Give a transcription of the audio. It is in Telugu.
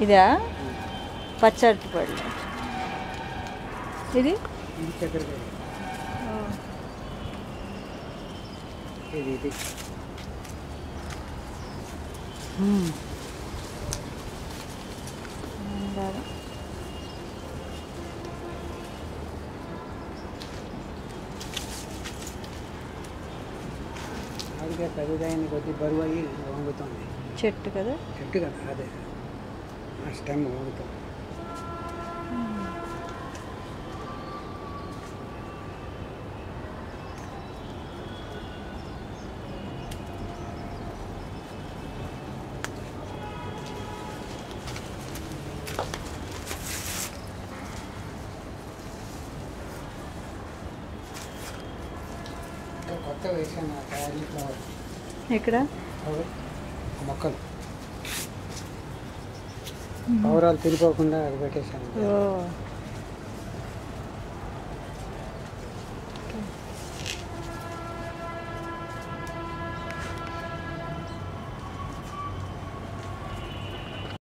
ఇదా పచ్చడి పళ్ళు ఇది ఇది చక్కెరకాయ ఇది ఇది బాగా. ఆవిడగా పెద్దదైన కొద్ది బరువు అయ్యి వంగుతుంది చెట్టు కదా చెట్టు కదా అదే ఆ స్టెమ్ వంగుతుంది ఇంకా కొత్త వేసాను ఆ తయారీ ఫ్లవర్ ఇక్కడ అవి ఆ మొక్కలు పౌరాలు తిరిగిపోకుండా అది పెట్టేశాను ఓ